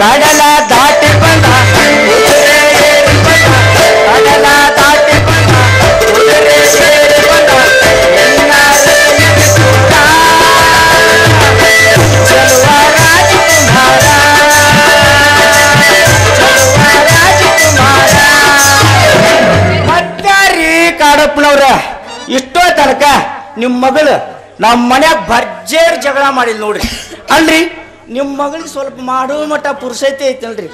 ಕಡಲ ದಾಟಿ ಬಂದ ಕುದುರೆ ಏರಿ ಬಂದ ಕಡಲ ದಾಟಿ ಬಂದ ಕುದುರೆ ಏರಿ ಬಂದ ಎನ್ನ ರಥದಲ್ಲಿ ಕೂಡ ಚಲುವ ರಾಜಕುಮಾರ ಚಲುವ ರಾಜಕುಮಾರ ಮತ್ತಾರಿ ಕಾಡಪ್ಪನವ್ರ ಇಷ್ಟೋ ತನಕ ನಿಮ್ಮ ಮಗಳು ನಮ್ಮ ಮನ್ಯಾಗ ಭರ್ಜೇರ್ ಜಗಳ ಮಾಡಿಲ್ ನೋಡ್ರಿ ಅಲ್ರಿ ನಿಮ್ಮ ಮಗಳಿಗೆ ಸ್ವಲ್ಪ ಮಾಡೋ ಮಟ್ಟ ಪುರುಷೈತೆ ಐತಲ್ರಿ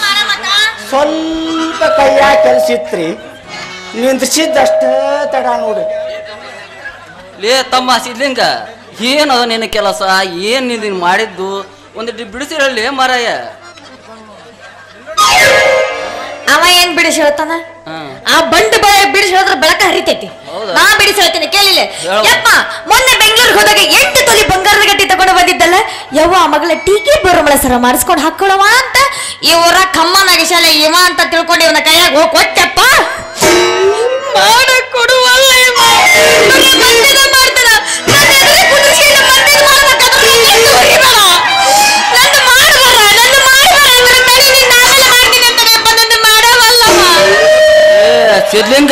ಸ್ವಲ್ಪ ಕೈಯಾಗ ಕೆಲಸ ಇತ್ರಿ ನಿಂದ್ರಿಸಿದ್ದಷ್ಟ ತಡ ನೋಡ್ರಿ ಲೇ ತಮ್ಮ ಸಿದ್ಲಿಂಗ ಏನದ ನಿನ್ನ ಕೆಲಸ ಏನ್ ನೀನು ಮಾಡಿದ್ದು ಒಂದು ಬಿಡಿಸಿ ಹೇಳಿ ಮಾರಾಯ ಅವ ಏನ್ ಬಿಡಿಸಿ ಹೇಳ್ತಾನ ಹಾ. ಆ ಬಂಡು ಬಾಯ ಬಿಡಿಸಿ ಹೇಳಿದ್ರೆ ಬೆಳಕ ಹರಿತೈತಿ ಹೌದಾ? ನಾ ಬಿಡಿಸಿ ಹೇಳ್ತೀನಿ ಕೇಳಿಲ್ಲ ಹೇಳು. ಯಪ್ಪ ಮೊನ್ನೆ ಬೆಂಗಳೂರಿಗೆ ಹೋದಾಗ ಎಂಟು ತೊಲಿ ಬಂಗಾರದ ಗಟ್ಟಿ ತಗೊಂಡು ಬಂದಿದ್ದಲ್ಲ ಯವ್ವ ಆ ಮಗಳ ಟೀಕೆ ಬರೋಮಳ ಸರ ಮಾಡಿಸ್ಕೊಂಡು ಹಾಕೊಳ್ಳವ ಅಂತ ಇವರ ಕಮ್ಮ ನಗಿಶಾಲ ಇವ ಅಂತ ತಿಳ್ಕೊಂಡು ಇವನ ಕೈಯಾಗ ಹೋಗಿ ಕೊಟ್ಟಪ್ಪ ಮಾಡ ಕೊಡುವಲ್ಲ ಇವ. ಬರೀ ಮಂದಿನ ಮಾಡ್ತಾನ. ನನ್ನ ಎದುರಿಗೆ ಕುಂದ್ರಿಸ್ಕೊಂಡು ಮಂದಿನ ಮಾಡ್ಬೇಕಾದ್ರೆ ನಂಗೆ ಸುರಿಬೇಡ. ನಂದು ಮಾಡ್ಬೇಡ, ನಂದು ಮಾಡ್ಬೇಡ. ಇವ್ರ ಮೇಲೆ ನೀನ್ ಆಮೇಲೆ ಮಾಡ್ತೀನಿ ಅಂತಾನೆ ಅಪ್ಪ, ನಂದು ಮಾಡವಲ್ಲಮ್ಮ. ಏ ಸಿದ್ಲಿಂಗ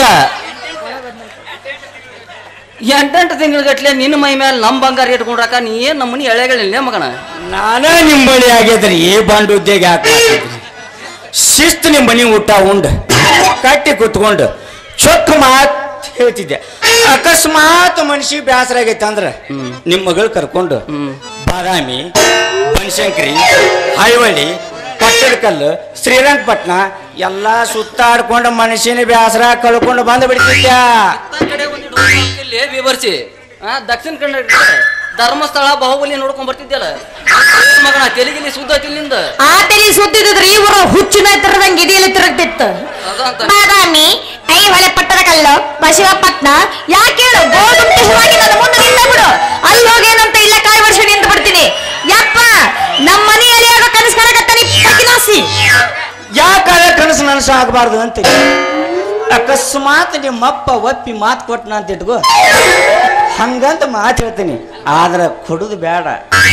ಎಂಟೆಂಟು ತಿಂಗಳ ಗಟ್ಲೆ ನಿನ್ನ ಮೈ ಮೇಲೆ ನಮ್ಮ ಬಂಗಾರ ಇಟ್ಕೊಂಡ್ರಾಕ ನೀ ಏನ್ ನಮ್ಮನಿ ಎಳೆಗಳಿಲ್ಲ ಮಗನ ನಾನೇ ನಿಮ್ಮ ಬಳಿ ಆಗ್ಯದ್ರಿ ಈ ಬಂಡ್ ಉದ್ಯೋಗ ಹಾಕಿದ್ರಿ ಶಿಸ್ತು ನಿಮ್ಮ ಮನೆ ಊಟ ಉಂಡು ಕಟ್ಟಿ ಕುತ್ಕೊಂಡು ಚೊಕ್ಕ ಮಾತ್ ಹೇಳ್ತಿದ್ದೆ ಅಕಸ್ಮಾತ್ ಮನುಷ್ಯ ಬೇಸರ ಆಗೈತೆ ಅಂದ್ರೆ ನಿಮ್ಮ ಮಗಳು ಕರ್ಕೊಂಡು ಬಾದಾಮಿ ಬನಶಂಕರಿ ಐವಳ್ಳಿ ಪಟ್ಟದಕಲ್ಲು ಶ್ರೀರಂಗಪಟ್ಟಣ ಎಲ್ಲ ಸುತ್ತಾಡ್ಕೊಂಡು ಮನುಷ್ಯನ ಬೇಸರ ಕಳ್ಕೊಂಡು ಬಂದು ಬಿಡ್ತಿದ್ದೆ ಇಲ್ಲಿ ವಿವರಿಸಿ ಆ ದಕ್ಷಿಣ ಕನ್ನಡ ಧರ್ಮಸ್ಥಳ ಬಾಹುಬಲಿ ನೋಡ್ಕೊಂಡ್ ಬರ್ತಿದ್ಯಲ್ಲ ಏನ್ ಮಗನ ತೆಲಿಗಿಲಿ ಸುದ್ದ ತಿಲ್ಲಿಂದ ಆ ತಲೆ ಸುತ್ತಿದ್ರೆ ಈ ಊರ ಹುಚ್ಚಿನ ತಿರದಂಗೆ ಇದೆಯಲ್ಲಿ ತಿರುಗ್ತಿತ್ತು ಅದಂತ ಬಾದಾಮಿ ಐಹೊಳೆ ಪಟ್ಟದ ಕಲ್ಲು ಬಸವಪಟ್ನ ಯಾಕೆ ಹೇಳು ಗೋದುಂಟವಾಗಿ ನನ್ನ ಮುಂದೆ ನಿಲ್ಲ ಬಿಡು ಅಲ್ಲಿ ಹೋಗಿ ಏನಂತ ಇಲ್ಲ ಕಾಯಿ ವರ್ಷ ನಿಂತು ಬಿಡ್ತೀನಿ ಯಪ್ಪ ನಮ್ಮ ಮನೆಯಲ್ಲಿ ಆಗೋ ಕನಸು ಕಾಣಕತ್ತಾನಿ ಪಕಿನಾಸಿ ಯಾಕಾಗ ಕನಸು ನನಸು ಆಗಬಾರ್ದು ಅಂತ ಅಕಸ್ಮಾತ್ ನಿಮ್ಮಪ್ಪ ಒಪ್ಪಿ ಮಾತು ಕೊಟ್ಟನ ಅಂತ ಇಟ್ಕೋ ಹಂಗಂತ ಮಾತು ಹೇಳ್ತೀನಿ ಆದ್ರೆ ಕೊಡುದು ಬೇಡ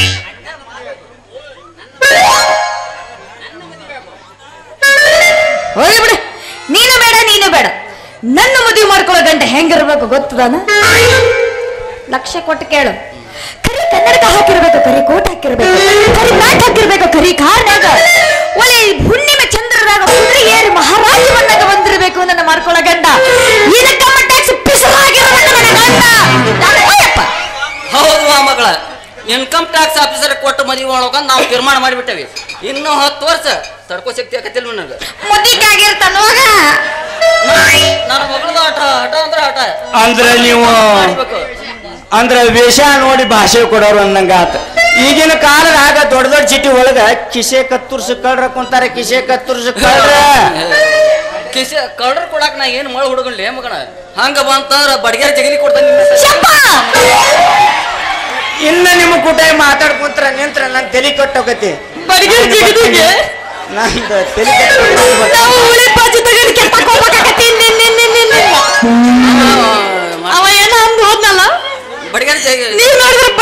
ಹೋಗಿ ಬಿಡು ನೀನು ಬೇಡ ನೀನು ಬೇಡ ನನ್ನ ಮದುವೆ ಮಾಡ್ಕೊಳ್ಳೋ ಗಂಟೆ ಹೆಂಗಿರ್ಬೇಕು ಗೊತ್ತದಾನ ಲಕ್ಷ ಕೊಟ್ಟು ಕೇಳು ಕರಿ ಕನ್ನಡಕ ಹಾಕಿರ್ಬೇಕು ಕರಿ ಕೋಟ್ ಹಾಕಿರ್ಬೇಕು ಕರಿ ಮ್ಯಾಟ್ ಹಾಕಿರ್ಬೇಕು ಕರಿ ಕಾರ್ನಾಗ ಒಳ್ಳೆ ಹುಣ್ಣಿಮೆ ಚಂದ್ರರಾಗ ಕುದುರೆ ಏರಿ ಮಹಾರಾಜ ಬಂದಾಗ ಬಂದಿರ್ಬೇಕು ನನ್ನ ಮಾಡ್ಕೊಳ್ಳೋ ಗಂಡ ಇದಕ್ಕಮ್ಮ ಟ್ಯಾಕ್ಸ್ ಪಿಸಲಾಗಿರೋ ನನ್ನ ಗಂಡ ನಾನು ಹೋಯಪ್ಪ ಹೌದು ಆ ಮಗಳ ಇನ್ಕಮ್ ಟ್ಯಾಕ್ಸ್ ಆಫೀಸರ್ ಕೊಟ್ಟು ಮದುವೆ ಮಾಡ್ಬೇಕಂತ ನಾವು ತೀರ್ಮಾನ ಮಾಡಿಬಿಟ್ಟೇವಿ ಇನ್ನು ಹತ್ತು ವರ್ಷ ತಡ್ಕೋ ಶಕ್ತಿ ಆಕತಿಲ್ಲ ನನಗೆ ಮುದಿಕಾಗಿರ್ತಾನ ಹೋಗ ನನ್ನ ಮಗಳದ ಹಠ ಹಠ ಅಂದ್ರೆ ಹಠ ಅಂದ್ರೆ ನೀವು ಮಾಡ್ಬೇಕು. ಅಂದ್ರೆ ವೇಷ ನೋಡಿ ಭಾಷೆ ಕೊಡೋರು ಅಂದಂಗ ಆತ ಈಗಿನ ಕಾಲದಾಗ ದೊಡ್ಡ ದೊಡ್ಡ ಸಿಟಿ ಒಳಗ ಕಿಸೆ ಕತ್ತುರ್ಸಿ ಕಳ್ರ ಕುಂತಾರ ಕಿಸೆ ಕತ್ತುರ್ಸಿ ಕಳ್ರ ಕಿಸೆ ಕಳ್ರ ಕೊಡಾಕ ನಾ ಏನ್ ಮಳ ಹುಡುಗನ್ಲೇ ಮಗನ ಹಂಗ ಬಂತಂದ್ರ ಬಡಗೇರಿ ಜಗಲಿ ಕೊಡ್ತಾನೆ ನಿನ್ನ ಶಪ್ಪ ಇನ್ನ ನಿಮ್ಮ ಕೂಟ ಮಾತಾಡ್ಕೊಂತ್ರ ನಿಂತ್ರ ನನ್ ತಲೆ ಕಟ್ಟೋಗತಿ ಬಡಗೇರಿ ಜಗಲಿಗೆ? ನಂದು ತಲೆ ಕಟ್ಟೋಗತಿ. ನಾವು ಉಳಿ ಬಾಜು ತಗೊಂಡು ಕೆತ್ತಕ್ ಹೋಗ್ಬೇಕಾಗತ್ತೆ ನಿನ್ ನಿನ್ ನಿನ್ ನಿನ್ ನಿನ್. ಅವ ಏನ ಅಂದ್ ಹೋದ್ನಲ್ಲ ಬಡಗೇರಿ ಜಗ ನೀವ್ ನೋಡಿದ್ರೆ